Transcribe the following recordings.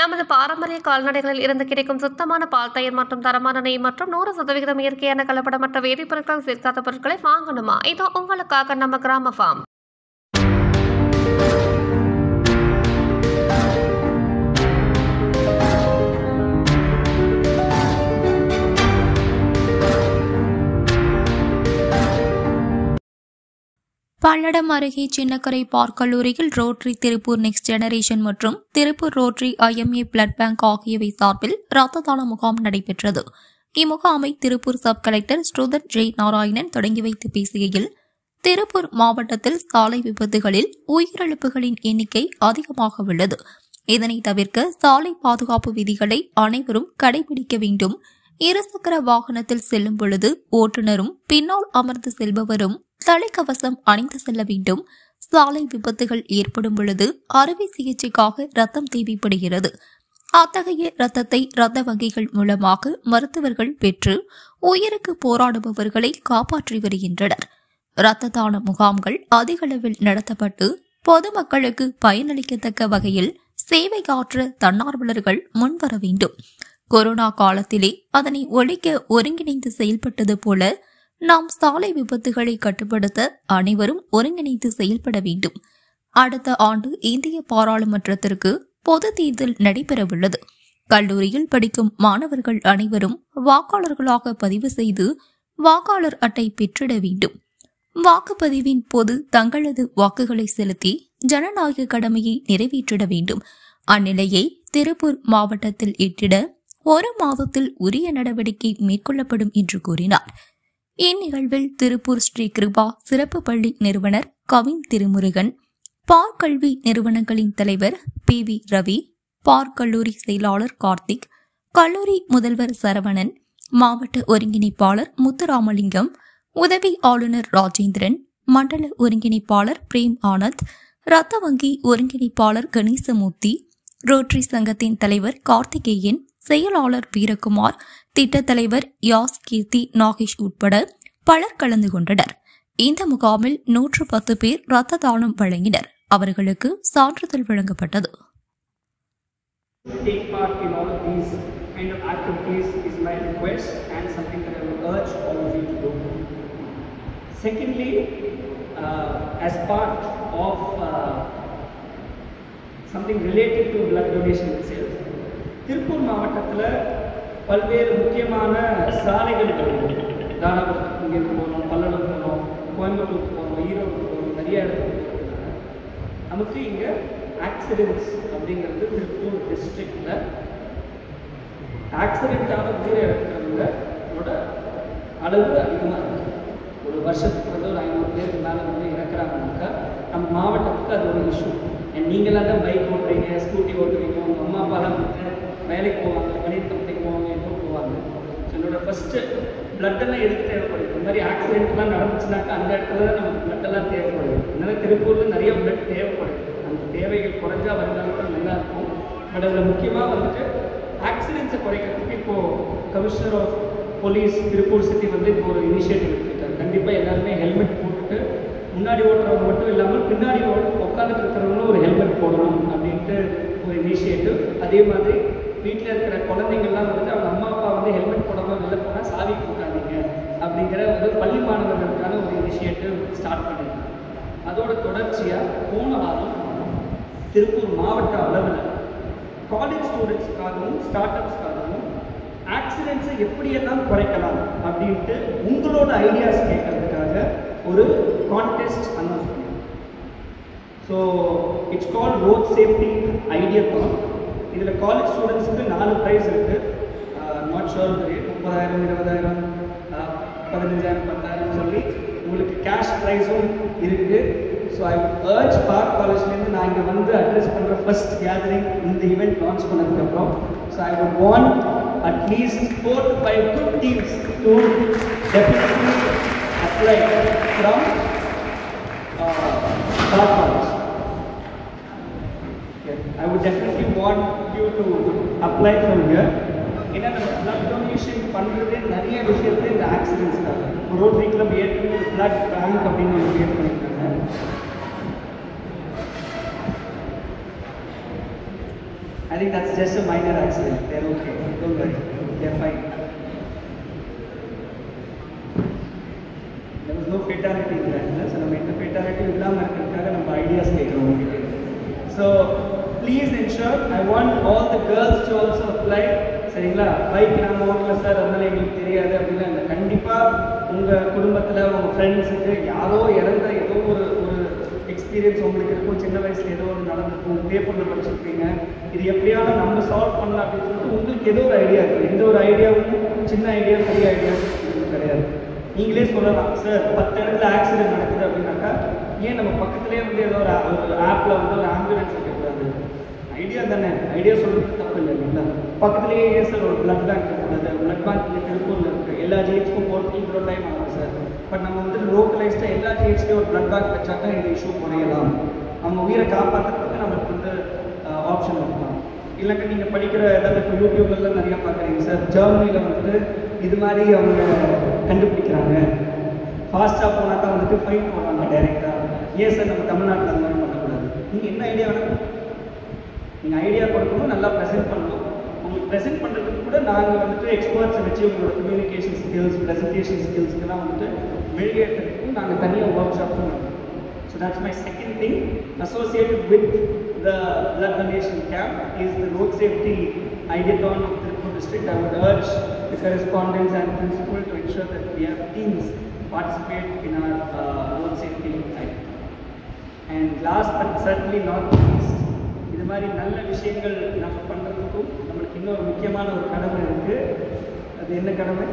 நமது பாரம்பரிய கால்நடைகளில் இருந்து கிடைக்கும் சுத்தமான பால் தயிர் மற்றும் தரமான நெய் மற்றும் நூறு சதவிகிதம் இயற்கையான கலப்படமற்ற வேதிப்பொருட்கள் சேர்க்காத பொருட்களை வாங்கணுமா இதோ உங்களுக்காக நம்ம கிராம ஃபார்ம் பல்லடம் அருகே சின்னக்கரை பார்க் கல்லூரியில் ரோட்டரி திருப்பூர் நெக்ஸ்ட் ஜெனரேஷன் மற்றும் Tiruppur rotary IMA blood bank ஆகியவை சார்பில் இரத்த தான முகாம் நடைபெற்றது இம்முகாமை திருப்பூர் சப் கலெக்டர் ஸ்ருதன் ஜெய் நாராயணன் தொடங்கி வைத்து பேசுகையில் திருப்பூர் மாவட்டத்தில் சாலை விபத்துகளில் உயிரிழப்புகளின் எண்ணிக்கை அதிகமாக உள்ளது இதனை தவிர்க்க சாலை பாதுகாப்பு விதிகளை அனைவரும் கடைபிடிக்க வேண்டும் இருசக்கர வாகனத்தில் செல்லும் பொழுது ஓட்டுநரும் பின்னால் அமர்ந்து செல்பவரும் தலைக்கவசம் அணிந்து செல்ல வேண்டும் சாலை விபத்துகள் ஏற்படும் பொழுது அறுவை சிகிச்சைக்காக ரத்தம் தேவைப்படுகிறது அத்தகைய இரத்தத்தை இரத்த வங்கிகள் மூலமாக மருத்துவர்கள் பெற்று உயிருக்கு போராடுபவர்களை காப்பாற்றி வருகின்றனர் இரத்த தான முகாம்கள் அதிக அளவில் நடத்தப்பட்டு பொதுமக்களுக்கு பயனளிக்கத்தக்க வகையில் சேவை ஆற்ற தன்னார்வலர்கள் முன்வர வேண்டும் கொரோனா காலத்திலே அதனை ஒழிக்க ஒருங்கிணைந்து செயல்பட்டது போல நாம் சாலை விபத்துகளை கட்டுப்படுத்த அனைவரும் ஒருங்கிணைந்து செயல்பட வேண்டும் அடுத்த ஆண்டு இந்திய பாராளுமன்றத்திற்கு பொது தேர்தல் நடைபெறவுள்ளது கல்லூரியில் படிக்கும் மாணவர்கள் அனைவரும் வாக்காளர்களாக பதிவு செய்து வாக்காளர் அட்டை பெற்றிட வேண்டும் வாக்குப்பதிவின் போது தங்களது வாக்குகளை செலுத்தி ஜனநாயக கடமையை நிறைவேற்றிட வேண்டும் அந்நிலையை திருப்பூர் மாவட்டத்தில் எட்டிட ஒரு மாதத்தில் உரிய நடவடிக்கை மேற்கொள்ளப்படும் என்று கூறினார் இந்நிகழ்வில் திருப்பூர் ஸ்ரீ கிருபா சிறப்பு பள்ளி நிறுவனர் கவின் திருமுருகன் பார் கல்வி நிறுவனங்களின் தலைவர் பி வி ரவி பார் கல்லூரி செயலாளர் கார்த்திக் கல்லூரி முதல்வர் சரவணன் மாவட்ட ஒருங்கிணைப்பாளர் முத்துராமலிங்கம் உதவி ஆளுநர் ராஜேந்திரன் மண்டல ஒருங்கிணைப்பாளர் பிரேம் ஆனந்த் ரத்த வங்கி ஒருங்கிணைப்பாளர் கணேசமூர்த்தி ரோட்டரி சங்கத்தின் தலைவர் கார்த்திகேயன் செயலாளர் வீரகுமார் திட்டத் தலைவர் யாஸ் கீர்த்தி நாகேஷ் உட்பட பலர் கலந்து கொண்டனர் இந்த முகாமில் நூற்று பத்து பேர் ரத்த தானம் வழங்கினர் அவர்களுக்கு சான்றிதழ் வழங்கப்பட்டது take part in all of these kind of activities is my request and something that I would urge all of you to do. Secondly, uh, as part of uh, something related to blood donation itself, Tiruppur மாவட்டத்தில் பல்வேறு முக்கியமான சாலைகள் இருக்குது தாராபுரத்துக்கு இங்கேருந்து போகணும் பல்லடம் போகணும் கோயம்புத்தூர் போகணும் ஈரோடு போகணும் நிறைய இடத்துக்கு போகிறதுனால நமக்கு இங்கே ஆக்சிடென்ட்ஸ் அப்படிங்கிறது திருப்பூர் டிஸ்ட்ரிக்டில் ஆக்சிடென்ட்டான உயிரிழக்கிறவங்களோட அளவு அதிகமாக இருக்குது ஒரு வருஷத்துக்கு வந்து ஒரு ஐநூறு பேருக்கு மேலே வந்து இறக்குறாங்கனாக்கா நம்ம மாவட்டத்துக்கு அது ஒரு இஷ்யூ அண்ட் நீங்களாம் தான் பைக் ஓட்டுறீங்க ஸ்கூட்டி ஓட்டுறீங்க உங்கள் அம்மா அப்பாலாம் வந்து வேலைக்கு போவாங்க கணித கம்பெனிக்கு போவாங்க எப்போ போவாங்க ஸோ என்னோட ஃபஸ்ட்டு பிளட்டெல்லாம் எதுக்கு தேவைப்படுது இந்த மாதிரி ஆக்சிடென்ட்லாம் நடந்துச்சுனாக்கா அந்த இடத்துல தான் நமக்கு பிளட்டெல்லாம் தேவைப்படுது அதனால திருப்பூரில் நிறைய பிளட் தேவைப்படுது அந்த தேவைகள் குறைஞ்சா வந்தாலும் தான் நல்லா இருக்கும் பட் அதில் முக்கியமாக வந்துட்டு ஆக்சிடென்ட்ஸை குறைக்கிறதுக்கு இப்போது commissioner of police Tiruppur city வந்து இப்போ ஒரு இனிஷியேட்டிவ் எடுத்துக்கிட்டாங்க கண்டிப்பாக எல்லாருமே ஹெல்மெட் போட்டுட்டு முன்னாடி ஓட்டுறவங்க மட்டும் இல்லாமல் பின்னாடி உட்காந்துட்டு இருக்கிறவங்களும் ஒரு ஹெல்மெட் போடணும் அப்படின்ட்டு ஒரு இனிஷியேட்டிவ் அதே மாதிரி வீட்டில் இருக்கிற குழந்தைங்கள்லாம் வந்துட்டு அவங்க அம்மா அப்பா வந்து ஹெல்மெட் போடாமல் வெளில போனால் சாவி கொடுக்காதீங்க அப்படிங்கிற ஒரு பள்ளி மாணவர்களுக்கான ஒரு இனிஷியேட்டிவ் ஸ்டார்ட் பண்ணியிருக்காங்க அதோட தொடர்ச்சியாக போன வாரம் திருப்பூர் மாவட்ட அளவில் காலேஜ் ஸ்டூடெண்ட்ஸ்க்காகவும் ஸ்டார்ட் அப்ஸ்க்காகவும் ஆக்சிடென்ட்ஸை எப்படியெல்லாம் குறைக்கலாம் அப்படின்ட்டு உங்களோட ஐடியாஸ் கேட்கறதுக்காக ஒரு கான்டெஸ்ட் அனௌன்ஸ் பண்ணியிருக்கோம் so it's call road safety idea தான் இதில் காலேஜ் ஸ்டூடெண்ட்ஸுக்கு நாலு ப்ரைஸ் இருக்குது நாட் ஷோர் ரேட் முப்பதாயிரம் இருபதாயிரம் பதினஞ்சாயிரம் பத்தாயிரம் சொல்லி உங்களுக்கு கேஷ் ப்ரைஸும் இருக்குது ஸோ ஐ ஏர்ஜ் பார்க் காலேஜ்லேருந்து நான் இங்கே வந்து அட்ரஸ் பண்ணுற ஃபர்ஸ்ட் கேதரிங் இந்த ஈவெண்ட் லான்ச் பண்ணதுக்கப்புறம் so I would want at least four to five good teams to definitely apply from park college I would definitely want you to apply from here. ஏன்னா நம்ம blood donation பண்ணுறதே நிறைய விஷயத்துல இந்த ஆக்சிடென்ட்ஸ்க்காக rotary club ஏற்கனவே blood bank அப்படின்னு ஒன்று கிரியேட் பண்ணியிருக்காங்க I think that's just a minor accident. They're okay. Don't worry. They're fine. There was no fatality in that. So நம்ம எந்த fatality இல்லாமல் இருக்கிறதுக்காக நம்ம ஐடியாஸ் கேட்குறோம் உங்ககிட்ட so please ensure I want all the girls to also apply சரிங்களா bike நாங்கள் ஓட்டல சார் அதனால எங்களுக்கு தெரியாது அப்படிலாம் இல்லை கண்டிப்பாக உங்கள் குடும்பத்தில் உங்கள் ஃப்ரெண்ட்ஸுக்கு யாரோ இறந்த ஏதோ ஒரு ஒரு எக்ஸ்பீரியன்ஸ் உங்களுக்கு இருக்கும் சின்ன வயசுல ஏதோ ஒன்று நடந்திருக்கும் பேப்பரில் படிச்சிருப்பீங்க இது எப்படியாவது நம்ம சால்வ் பண்ணலாம் அப்படின்னு சொல்லிட்டு உங்களுக்கு ஏதோ ஒரு ஐடியா இருக்குது எந்த ஒரு ஐடியாவும் சின்ன ஐடியா பெரிய ஐடியா கிடையாது நீங்களே சொல்லலாம் சார் பத்து இடத்துல ஆக்சிடென்ட் நடக்குது அப்படின்னாக்கா ஏன் நம்ம பக்கத்துலேயே வந்து ஏதோ ஒரு a- ஒரு ஆப்பில் வந்து ஒரு ஆம்புலன்ஸ் இருக்கக்கூடாது ஐடியா தானே ஐடியா சொல்றது தப்பு இல்லை இல்லைங்களா பக்கத்துலேயே ஏன் சார் ஒரு பிளட் பேங்க் இருக்கக்கூடாது பிளட் பேங்க் இங்கே திருப்பூரில் இருக்குது எல்லா ஜிஹெச்க்கும் போகிறதுக்கு இவ்வளோ டைம் ஆகும் சார் பட் நம்ம வந்து லோக்கலைஸ்டாக எல்லா ஜிஹெச்லேயும் ஒரு பிளட் பேங்க் வச்சாக்கா இந்த இஷ்யூ குறையலாம் நம்ம உயிரை காப்பாற்றுறதுக்கு நமக்கு வந்து ஆப்ஷன் இருக்கலாம் இல்லைங்க நீங்கள் படிக்கிற ஏதாவது இப்போ யூடியூப்லாம் நிறைய பார்க்குறீங்க சார் ஜெர்மனியில் வந்துட்டு இது மாதிரி அவங்க கண்டுபிடிக்கிறாங்க ஃபாஸ்ட்டாக போனால் தான் வந்துட்டு ஃபைன் போடுறாங்க டைரெக்டாக ஏன் சார் நம்ம தமிழ்நாட்டில் அந்த மாதிரி பண்ணக்கூடாது நீங்கள் என்ன ஐடியா வேணும் நீங்கள் ஐடியா கொடுக்கணும் நல்லா ப்ரெசென்ட் பண்ணணும் உங்களுக்கு ப்ரெசென்ட் பண்ணுறதுக்கு கூட நாங்கள் வந்துட்டு எக்ஸ்பர்ட்ஸை வச்சு உங்களோட கம்யூனிகேஷன் ஸ்கில்ஸ் ப்ரெசன்டேஷன் ஸ்கில்ஸ்க்கெல்லாம் வந்துட்டு வெளியேற்றதுக்கும் நாங்கள் தனியாக ஒர்க் ஷாப் பண்ணுவோம் So that's my second thing. Associated with the blood donation camp is the road safety ideathon of Tirupur district. I would urge the correspondents and principal to ensure that we have teams participate in our uh, road safety ideathon. And last but certainly not least, இது மாதிரி நல்ல விஷயங்கள் நம்ம பண்ணுறதுக்கும் நம்மளுக்கு இன்னொரு முக்கியமான ஒரு கடமை இருக்குது அது என்ன கடமை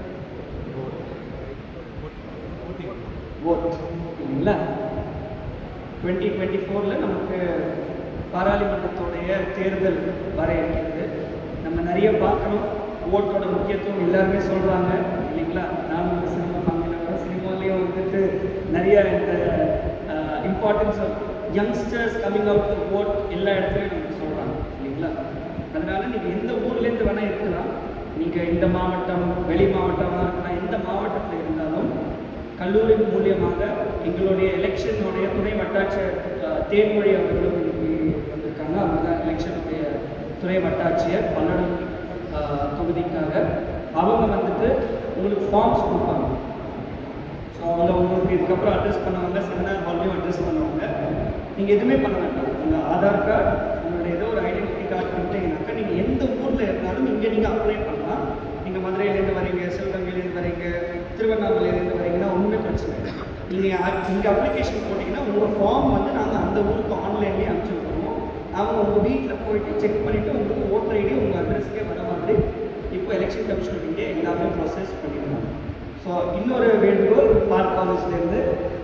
ஓட் இல்லைங்களா டுவெண்ட்டி டுவெண்ட்டி ஃபோரில் நமக்கு பாராளுமன்றத்துடைய தேர்தல் வர இருக்கிறது நம்ம நிறைய பார்க்கணும் ஓட்டோட முக்கியத்துவம் எல்லாருமே சொல்கிறாங்க இல்லைங்களா நானும் வந்து சினிமா ஃபேமிலியில் சினிமாலேயும் வந்துட்டு நிறைய இந்த importance of youngsters coming out to vote எல்லா இடத்துலையும் நமக்கு சொல்கிறாங்க இல்லைங்களா அதனால நீங்கள் எந்த ஊர்லேருந்து வேணால் இருக்கலாம் நீங்கள் இந்த மாவட்டம் வெளி மாவட்டமாக இருக்கலாம் எந்த மாவட்டத்தில் இருந்தாலும் கல்லூரி மூலியமாக எங்களுடைய எலெக்ஷனுடைய துணை வட்டாட்சியர் அஹ், தேன்மொழி அவர்களும் இன்னைக்கு வந்திருக்காங்க அவங்க தான் எலெக்ஷனுடைய துணை வட்டாட்சியர் பல்லடம் அஹ், தொகுதிக்காக அவங்க வந்துட்டு உங்களுக்கு ஃபார்ம்ஸ் கொடுப்பாங்க ஸோ அவங்க உங்களுக்கு இதுக்கப்புறம் அட்ரஸ் பண்ணவங்க செமினார் ஹால்லையும் அட்ரஸ் பண்ணுவாங்க நீங்கள் எதுவுமே பண்ண வேண்டாம் உங்கள் ஆதார் கார்டு உங்களுடைய ஏதோ ஒரு ஐடென்டிட்டி கார்டு கொடுத்தீங்கன்னாக்கா நீங்கள் எந்த ஊரில் இருந்தாலும் இங்கே நீங்கள் அப்ளை பண்ணலாம் நீங்கள் மதுரையிலேருந்து வரீங்க சிவகங்கையிலேருந்து வரீங்க திருவண்ணாமலையிலேருந்து வரீங்கன்னா ஒன்றுமே பிரச்சனை இல்லை நீங்கள் இங்கே அப்ளிகேஷன் போட்டிங்கன்னா உங்கள் ஃபார்ம் வந்து நாங்கள் அந்த ஊருக்கு ஆன்லைன்லேயே அனுப்பிச்சி விட்ருவோம் அவங்க உங்கள் வீட்டில் போயிட்டு செக் பண்ணிவிட்டு உங்களுக்கு ஓட்டர் ஐடி உங்கள் அட்ரஸ்க்கே வர மாதிரி இப்போ எலெக்ஷன் கமிஷன் இங்கே எல்லாமே ப்ராசஸ் பண்ணிடுவோம் ஸோ இன்னொரு வேண்டுகோள் பார்க் காலேஜ்லேருந்து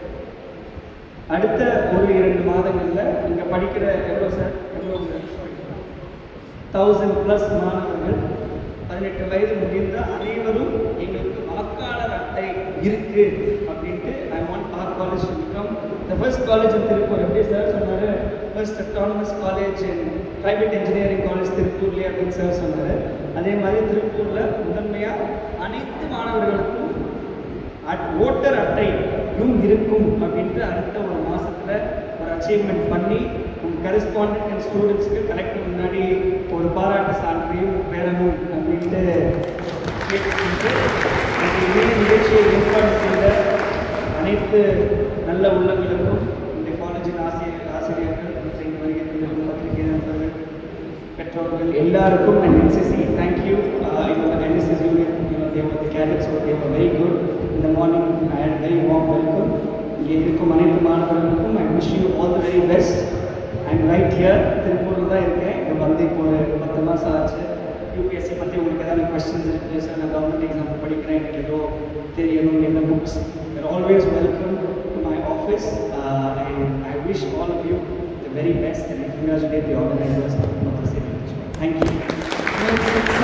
அடுத்த ஒரு இரண்டு மாதங்களில் இங்கே படிக்கிற எவ்வளோ சார் எவ்வளோ தௌசண்ட் ப்ளஸ் மாணவர்கள் பதினெட்டு வயது முடிந்த அனைவரும் எங்களுக்கு வாக்காளர் அட்டை இருக்கு அப்படின்ட்டு I want park college become the first college in Tiruppur எப்படி சார் சொன்னார் first autonomous college in private engineering college திருப்பூர்லேயே அப்படின்னு சார் சொன்னார் அதே மாதிரி திருப்பூரில் முதன்மையாக அனைத்து மாணவர்களுக்கும் அட் ஓட்டர் அட்டையும் இருக்கும் அப்படின்ட்டு அடுத்த ஒரு மாசத்துல ஒரு அச்சீவ்மெண்ட் பண்ணி உங்கள் கரஸ்பாண்டன்ட் அண்ட் ஸ்டூடெண்ட்ஸ்க்கு கலெக்டர் முன்னாடி ஒரு பாராட்டு சான்றையும் பெறணும் அப்படின்ட்டு கேட்டுக்கொண்டு இந்த இணைய நிகழ்ச்சியை ஏற்பாடு செய்த அனைத்து நல்ல உள்ளங்களுக்கும் இந்த காலேஜின் ஆசிரியர் ஆசிரியர்கள் மற்றும் இங்கு வருகை தந்த பத்திரிகை நண்பர்கள் பெற்றோர்கள் எல்லாருக்கும் and NCC thank you NSS union தேவர் கேரட்ஸ் தேவர் வெரி குட் இந்த morning I had very warm welcome இங்கே இருக்கும் அனைத்து மாணவர்களுக்கும் I wish you all the very best and right here திருப்பூரில் தான் இருக்கேன் இங்கே வந்து இப்போ ஒரு பத்து மாதம் ஆச்சு யூபிஎஸ்சி பற்றி உங்களுக்கு ஏதாவது கொஸ்டின்ஸ் இருக்குது சார் நான் கவர்மெண்ட் எக்ஸாம் படிக்கிறேன் எனக்கு ஏதோ தெரியணும் என்ன books always welcome to my office I wish all of you the very best and I congratulate the organizers of this event. Thank you.